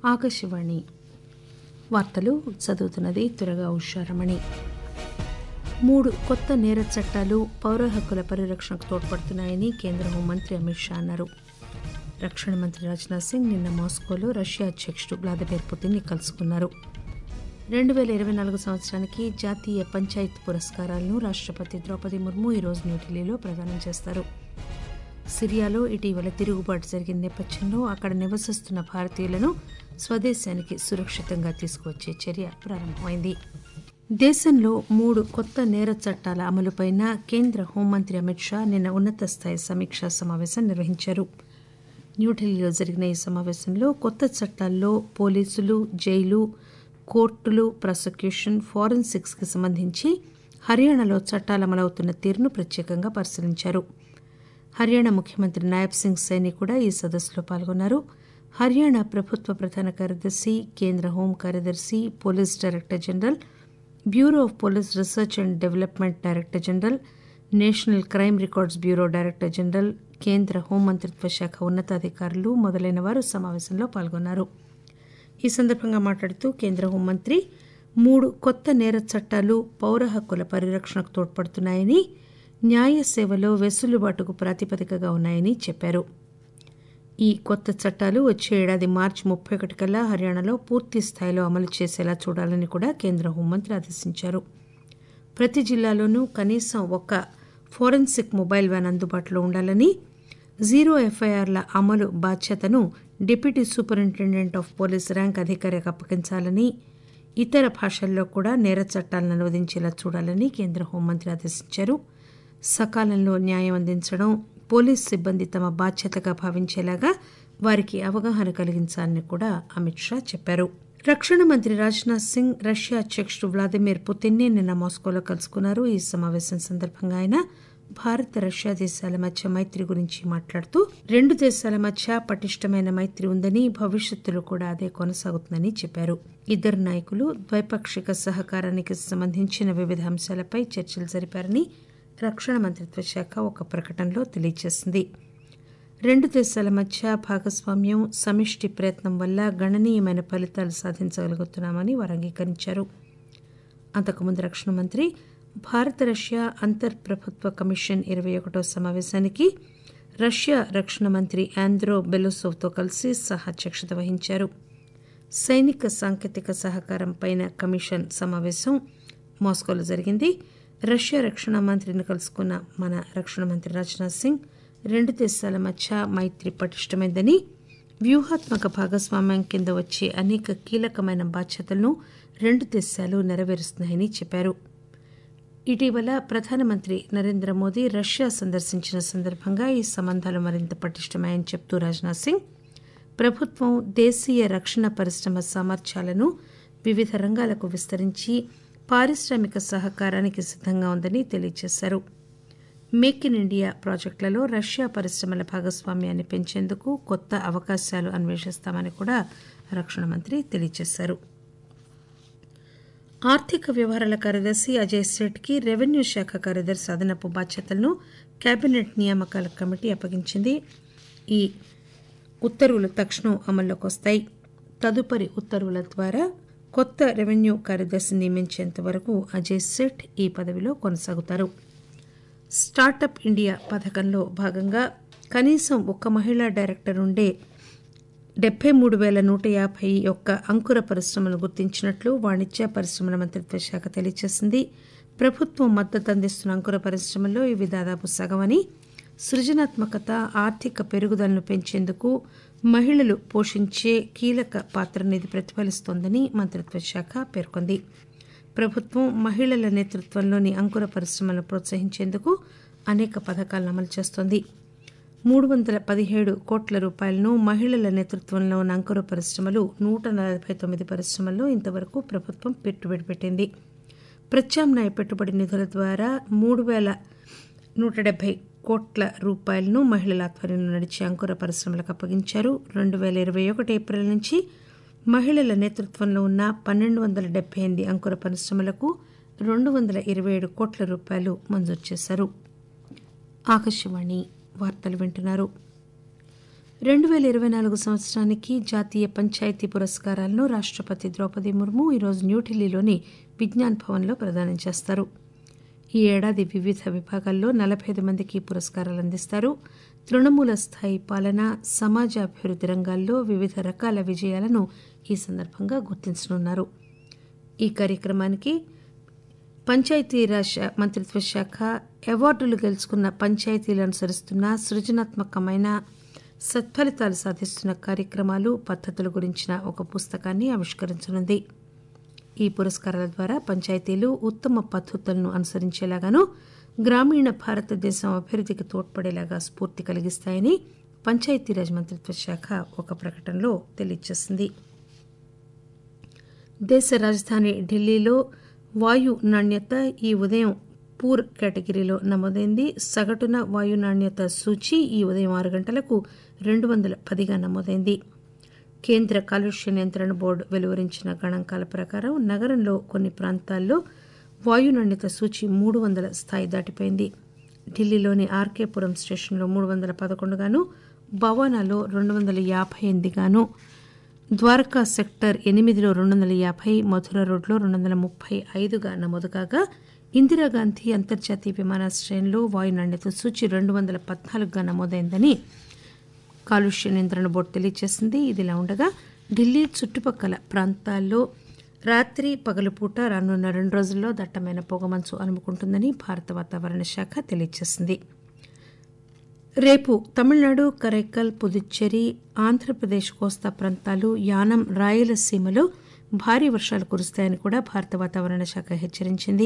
ఆకాశవాణి వార్తలు చదువుతున్నది త్వరగా ఉషారమణి మూడు కొత్త నేర చట్టాలు పౌర హక్కుల పరిరక్షణకు తోడ్పడుతున్నాయని కేంద్ర హోంమంత్రి అమిత్ షా అన్నారు రక్షణ మంత్రి రాజ్నాథ్ సింగ్ నిన్న మాస్కోలో రష్యా అధ్యక్షుడు వ్లాదిమిర్ పుతిన్ని కలుసుకున్నారు రెండు పేల ఇరవై నాలుగు సంవత్సరానికి జాతీయ పంచాయత్ పురస్కారాలను రాష్టపతి ద్రౌపది ముర్ము ఈరోజు న్యూఢిల్లీలో ప్రదానం చేస్తారు సిరియాలో ఇటీవల తిరుగుబాటు జరిగిన నేపథ్యంలో అక్కడ నివసిస్తున్న భారతీయులను స్వదేశానికి సురక్షితంగా తీసుకువచ్చే చర్య ప్రారంభమైంది దేశంలో మూడు కొత్త నేర చట్టాల అమలుపైన కేంద్ర హోంమంత్రి అమిత్ షా నిన్న ఉన్నత స్థాయి సమీక్షా సమావేశం నిర్వహించారు న్యూఢిల్లీలో జరిగిన ఈ సమావేశంలో కొత్త చట్టాల్లో పోలీసులు జైలు కోర్టులు ప్రాసిక్యూషన్ ఫోరెన్సిక్స్ కి సంబంధించి హర్యానాలో చట్టాలు అమలవుతున్న తీరును ప్రత్యేకంగా పరిశీలించారు హర్యానా ముఖ్యమంత్రి నాయబ్ సింగ్ సైని కూడా ఈ సదస్సులో పాల్గొన్నారు హర్యానా ప్రభుత్వ ప్రధాన కార్యదర్శి కేంద్ర హోం కార్యదర్శి police director general bureau of police research and development director general national crime records bureau director general కేంద్ర హోం మంత్రిత్వ శాఖ ఉన్నతాధికారులు మొదలైన వారు సమావేశంలో పాల్గొన్నారు ఈ సందర్భంగా మాట్లాడుతూ కేంద్ర హోంమంత్రి మూడు కొత్త నేర చట్టాలు పౌర హక్కుల పరిరక్షణకు తోడ్పడుతున్నాయని న్యాయ సేవలో వెసులుబాటుకు ప్రాతిపదికగా ఉన్నాయని చెప్పారు ఈ కొత్త చట్టాలు వచ్చే ఏడాది మార్చి ముప్పై ఒకటి కల్లా హర్యానాలో పూర్తి స్థాయిలో అమలు చేసేలా చూడాలని కూడా కేంద్ర హోంమంత్రి ఆదేశించారు ప్రతి జిల్లాలోనూ కనీసం ఒక్క ఫోరెన్సిక్ మొబైల్ వ్యాన్ అందుబాటులో ఉండాలని జీరో ఎఫ్ఐఆర్ల అమలు బాధ్యతను deputy superintendent of police rank అధికారికి అప్పగించాలని ఇతర భాషల్లో కూడా నేర చట్టాలను అనువదించేలా చూడాలని కేంద్ర హోంమంత్రి ఆదేశించారు సకాలంలో న్యాయం అందించడం పోలీస్ సిబ్బంది తమ బాధ్యతగా భావించేలాగా వారికి అవగాహన కలిగించాలని కూడా అమిత్ షా చెప్పారు రక్షణ మంత్రి రాజ్నాథ్ సింగ్ రష్యా అధ్యక్షుడు వ్లాదిమిర్ పుతిన్ని నిన్న మాస్కోలో కలుసుకున్నారు ఈ సమావేశం సందర్భంగా ఆయన భారత్ రష్యా దేశాల మధ్య మైత్రి గురించి మాట్లాడుతూ రెండు దేశాల మధ్య పటిష్టమైన మైత్రి ఉందని భవిష్యత్తులో కూడా అదే కొనసాగుతుందని చెప్పారు ఇద్దరు నాయకులు ద్వైపాక్షిక సహకారానికి సంబంధించిన వివిధ అంశాలపై చర్చలు జరిపారని రక్షణ మంత్రిత్వ శాఖ ఒక ప్రకటనలో తెలియజేసింది రెండు దేశాల మధ్య భాగస్వామ్యం సమిష్టి ప్రయత్నం వల్ల గణనీయమైన ఫలితాలు సాధించగలుగుతున్నామని వారు అంగీకరించారు అంతకుముందు రక్షణ మంత్రి భారత రష్యా అంతర్ ప్రభుత్వ కమిషన్ ఇరవై ఒకటో సమావేశానికి రష్యా రక్షణ మంత్రి ఆంద్రో బెలోసోవ్తో కలిసి సహాధ్యక్షత వహించారు సైనిక సాంకేతిక సహకారం పైన కమిషన్ సమావేశం మాస్కోలో జరిగింది రష్యా రక్షణ మంత్రిని కలుసుకున్న మన రక్షణ మంత్రి రాజ్నాథ్ సింగ్ రెండు దేశాల మధ్య మైత్రి పటిష్టమైందని వ్యూహాత్మక భాగస్వామ్యం కింద వచ్చే అనేక కీలకమైన బాధ్యతలను రెండు దేశాలు నెరవేరుస్తున్నాయని చెప్పారు ఇటీవల ప్రధానమంత్రి నరేంద్ర మోదీ రష్యా సందర్శించిన సందర్భంగా ఈ సంబంధాలు మరింత పటిష్టమయ్యాయని చెబుతూ రాజ్నాథ్ సింగ్ ప్రభుత్వం దేశీయ రక్షణ పరిశ్రమ సామర్థ్యాలను వివిధ రంగాలకు విస్తరించి పారిశ్రామిక సహకారానికి సిద్ధంగా ఉందని తెలియజేశారు మేక్ ఇన్ ఇండియా ప్రాజెక్టులలో రష్యా పరిశ్రమల భాగస్వామ్యాన్ని పెంచేందుకు కొత్త అవకాశాలు అన్వేషిస్తామని కూడా రక్షణ మంత్రి తెలియజేశారు ఆర్థిక వ్యవహారాల కార్యదర్శి అజయ్ సేఠ్కి రెవెన్యూ శాఖ కార్యదర్శి అదనపు బాధ్యతలను కేబినెట్ నియామకాల కమిటీ అప్పగించింది ఈ ఉత్తర్వులు తక్షణం అమల్లోకి వస్తాయి తదుపరి ఉత్తర్వుల ద్వారా కొత్త రెవెన్యూ కార్యదర్శి నియమించేంత వరకు అజయ్ సేఠ్ ఈ పదవిలో కొనసాగుతారు స్టార్టప్ ఇండియా పథకంలో భాగంగా కనీసం ఒక్క మహిళా డైరెక్టర్ ఉండే డెబ్బై మూడు వేల నూట యాభై ఒక్క అంకుర పరిశ్రమలు గుర్తించినట్లు వాణిజ్య పరిశ్రమల మంత్రిత్వ శాఖ తెలియజేసింది ప్రభుత్వం మద్దతు అందిస్తున్న అంకుర పరిశ్రమల్లో ఇవి దాదాపు సగమని సృజనాత్మకత ఆర్థిక పెరుగుదలను పెంచేందుకు మహిళలు పోషించే కీలక పాత్రను ఇది ప్రతిఫలిస్తోందని మంత్రిత్వ శాఖ పేర్కొంది ప్రభుత్వం మహిళల నేతృత్వంలోని అంకుర పరిశ్రమలను ప్రోత్సహించేందుకు అనేక పథకాలను అమలు చేస్తోంది మూడు వందల పదిహేడు కోట్ల రూపాయలను మహిళల నేతృత్వంలో ఉన్న అంకుర పరిశ్రమలు నూట నలభై తొమ్మిది పరిశ్రమల్లో ఇంతవరకు ప్రభుత్వం పెట్టుబడి పెట్టింది ప్రత్యామ్నాయ పెట్టుబడి నిధుల ద్వారా మూడు వేల నూట డెబ్బై కోట్ల రూపాయలను మహిళల ఆధ్వర్యంలో నడిచే అంకుర పరిశ్రమలకు అప్పగించారు రెండు వేల ఇరవై ఒకటి ఏప్రిల్ నుంచి మహిళల నేతృత్వంలో ఉన్న పన్నెండు వందల డెబ్బై ఎనిమిది అంకుర పరిశ్రమలకు రెండు వందల ఇరవై ఏడు కోట్ల రూపాయలు మంజూరు చేశారు ఆకాశవాణి వార్తలు వింటున్నారు రెండు పేల ఇరవై నాలుగు సంవత్సరానికి జాతీయ పంచాయతీ పురస్కారాలను రాష్టపతి ద్రౌపది ముర్ము ఈరోజు న్యూఢిల్లీలోని విజ్ఞాన్ భవన్లో ప్రదానం చేస్తారు ఈ ఏడాది వివిధ విభాగాల్లో నలభై ఐదు మందికి పురస్కారాలు అందిస్తారు తృణమూల స్థాయి పాలన సమాజాభివృద్ది రంగాల్లో వివిధ రకాల విజయాలను ఈ సందర్భంగా గుర్తించనున్నారు ఈ కార్యక్రమానికి పంచాయతీరాజ్ మంత్రిత్వ శాఖ అవార్డులు గెలుచుకున్న పంచాయతీలు అనుసరిస్తున్న సృజనాత్మకమైన సత్ఫలితాలు సాధిస్తున్న కార్యక్రమాలు పద్దతుల గురించిన ఒక పుస్తకాన్ని ఆవిష్కరించనుంది ఈ పురస్కారాల ద్వారా పంచాయతీలు ఉత్తమ పద్దతులను అనుసరించేలాగాను గ్రామీణ భారతదేశం అభివృద్దికి తోడ్పడేలాగా స్ఫూర్తి కలిగిస్తాయని పంచాయతీరాజ్ మంత్రిత్వ శాఖ ఒక ప్రకటనలో తెలియజేసింది దేశ రాజధాని ఢిల్లీలో వాయు నాణ్యత ఈ ఉదయం పూర్ కేటగిరీలో నమోదైంది సగటున వాయు నాణ్యత సూచి ఈ ఉదయం ఆరు గంటలకు రెండు వందల పదిగా నమోదైంది కేంద్ర కాలుష్య నియంత్రణ బోర్డు వెలువరించిన గణాంకాల ప్రకారం నగరంలో కొన్ని ప్రాంతాల్లో వాయు నాణ్యత సూచి మూడు వందల స్థాయి దాటిపోయింది ఢిల్లీలోని ఆర్కేపురం స్టేషన్లో మూడు వందల పదకొండుగాను భవానాలో రెండు వందల యాభై ఎనిమిదిగాను ద్వారకా సెక్టర్ ఎనిమిదిలో రెండు వందల యాభై మధుర రోడ్లో రెండు వందల ముప్పై ఐదుగా నమోదు కాగా ఇందిరాగాంధీ అంతర్జాతీయ విమానాశ్రయంలో వాయు నాణ్యత సూచి రెండు వందల పద్నాలుగుగా నమోదైందని కాలుష్య నియంత్రణ బోర్డు తెలియజేసింది ఇదిలా ఉండగా ఢిల్లీ చుట్టుపక్కల ప్రాంతాల్లో రాత్రి పగలుపూట రానున్న రెండు రోజుల్లో దట్టమైన పొగమంచు అలుముకుంటుందని భారత వాతావరణ శాఖ తెలియజేసింది రేపు తమిళనాడు కరైకల్ పుదుచ్చేరి ఆంధ్రప్రదేశ్ కోస్తా ప్రాంతాలు యానం రాయలసీమలో భారీ వర్షాలు కురుస్తాయని కూడా భారత వాతావరణ శాఖ హెచ్చరించింది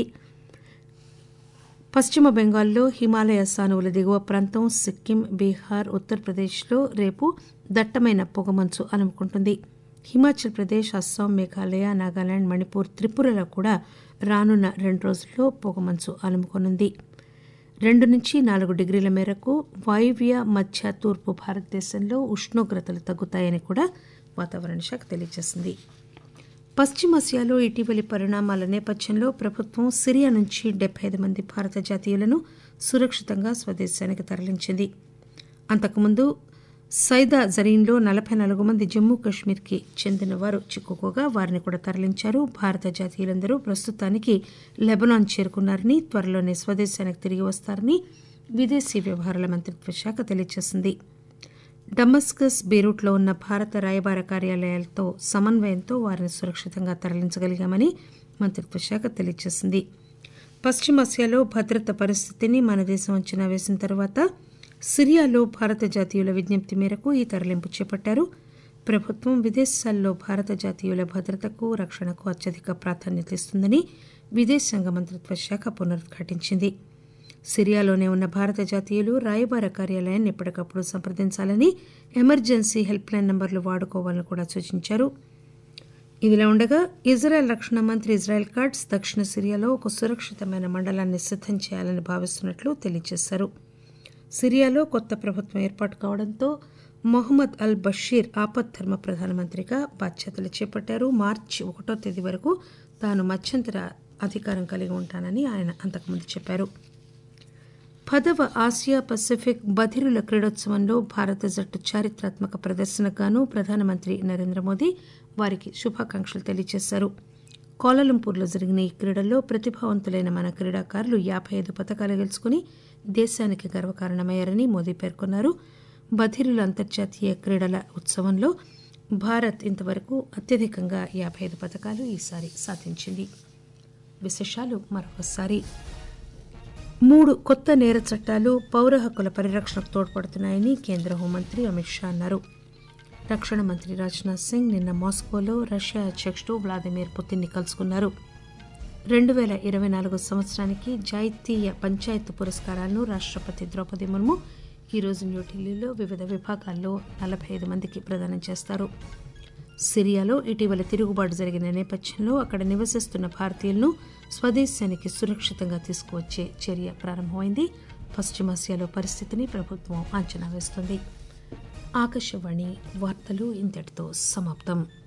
పశ్చిమ బెంగాల్లో హిమాలయ సానువుల దిగువ ప్రాంతం సిక్కిం బీహార్ ఉత్తరప్రదేశ్లో రేపు దట్టమైన పొగమంచు అలుముకుంటుంది హిమాచల్ ప్రదేశ్ అస్సాం మేఘాలయ నాగాలాండ్ మణిపూర్ త్రిపురలో కూడా రానున్న రెండు రోజుల్లో పొగమంచు అలుముకోనుంది రెండు నుంచి నాలుగు డిగ్రీల మేరకు వాయువ్య మధ్య తూర్పు భారతదేశంలో ఉష్ణోగ్రతలు తగ్గుతాయని కూడా వాతావరణ శాఖ తెలియజేసింది పశ్చిమాసియాలో ఇటీవలి పరిణామాల నేపథ్యంలో ప్రభుత్వం సిరియా నుంచి డెబ్బై ఐదు మంది భారత జాతీయులను సురక్షితంగా స్వదేశానికి తరలించింది అంతకుముందు సైదా జరీన్లో నలభై నాలుగు మంది జమ్మూ కశ్మీర్కి చెందిన వారు చిక్కుకోగా వారిని కూడా తరలించారు భారత జాతీయులందరూ ప్రస్తుతానికి లెబనాన్ చేరుకున్నారని త్వరలోనే స్వదేశానికి తిరిగి వస్తారని విదేశీ వ్యవహారాల మంత్రిత్వ శాఖ తెలియజేసింది డమస్కస్ బీరూట్లో ఉన్న భారత రాయబార కార్యాలయాలతో సమన్వయంతో వారిని సురక్షితంగా తరలించగలిగామని మంత్రిత్వ శాఖ తెలియజేసింది పశ్చిమాసియాలో భద్రత పరిస్థితిని మన దేశం అంచనా వేసిన తర్వాత సిరియాలో భారత జాతీయుల విజ్ఞప్తి మేరకు ఈ తరలింపు చేపట్టారు ప్రభుత్వం విదేశాల్లో భారత జాతీయుల భద్రతకు రక్షణకు అత్యధిక ప్రాధాన్యత ఇస్తుందని విదేశాంగ మంత్రిత్వ శాఖ పునరుద్ఘాటించింది సిరియాలోనే ఉన్న భారత జాతీయులు రాయబార కార్యాలయాన్ని ఎప్పటికప్పుడు సంప్రదించాలని ఎమర్జెన్సీ హెల్ప్ లైన్ నంబర్లు వాడుకోవాలని కూడా సూచించారు ఇదిలా ఉండగా ఇజ్రాయెల్ రక్షణ మంత్రి ఇజ్రాయెల్ కార్డ్స్ దక్షిణ సిరియాలో ఒక సురక్షితమైన మండలాన్ని సిద్దం చేయాలని భావిస్తున్నట్లు తెలియజేశారు సిరియాలో కొత్త ప్రభుత్వం ఏర్పాటు కావడంతో మొహమ్మద్ అల్ బషీర్ ఆపద్ధర్మ ప్రధానమంత్రిగా బాధ్యతలు చేపట్టారు మార్చి ఒకటో తేదీ వరకు తాను మధ్యంతర అధికారం కలిగి ఉంటానని ఆయన అంతకుముందు చెప్పారు పదవ ఆసియా పసిఫిక్ బధిరుల క్రీడోత్సవంలో భారత జట్టు చారిత్రాత్మక ప్రదర్శనకు ప్రధానమంత్రి నరేంద్ర మోదీ వారికి శుభాకాంక్షలు తెలియజేశారు కోలాలంపూర్లో జరిగిన ఈ క్రీడల్లో ప్రతిభావంతులైన మన క్రీడాకారులు యాభై ఐదు పథకాలు గెలుచుకుని దేశానికి గర్వకారణమయ్యారని మోదీ పేర్కొన్నారు బధిరుల అంతర్జాతీయ క్రీడల ఉత్సవంలో భారత్ ఇంతవరకు అత్యధికంగా యాభై ఐదు పథకాలు ఈసారి సాధించింది విశేషాలు మరొకసారి మూడు కొత్త నేర చట్టాలు పౌర హక్కుల పరిరక్షణకు తోడ్పడుతున్నాయని కేంద్ర హోంమంత్రి అమిత్ షా అన్నారు రక్షణ మంత్రి రాజ్నాథ్ సింగ్ నిన్న మాస్కోలో రష్యా అధ్యక్షుడు వ్లాదిమిర్ పుతిన్ని కలుసుకున్నారు రెండు పేల ఇరవై నాలుగు సంవత్సరానికి జాతీయ పంచాయత్ పురస్కారాలను రాష్టపతి ద్రౌపది ముర్ము ఈరోజు న్యూఢిల్లీలో వివిధ విభాగాల్లో నలభై ఐదు మందికి ప్రదానం చేస్తారు సిరియాలో ఇటీవల తిరుగుబాటు జరిగిన నేపథ్యంలో అక్కడ నివసిస్తున్న భారతీయులను స్వదేశానికి సురక్షితంగా తీసుకువచ్చే చర్య ప్రారంభమైంది పశ్చిమాసియాలో పరిస్థితిని ప్రభుత్వం అంచనా వేస్తోంది ఆకాశవాణి వార్తలు ఇంతటితో సమాప్తం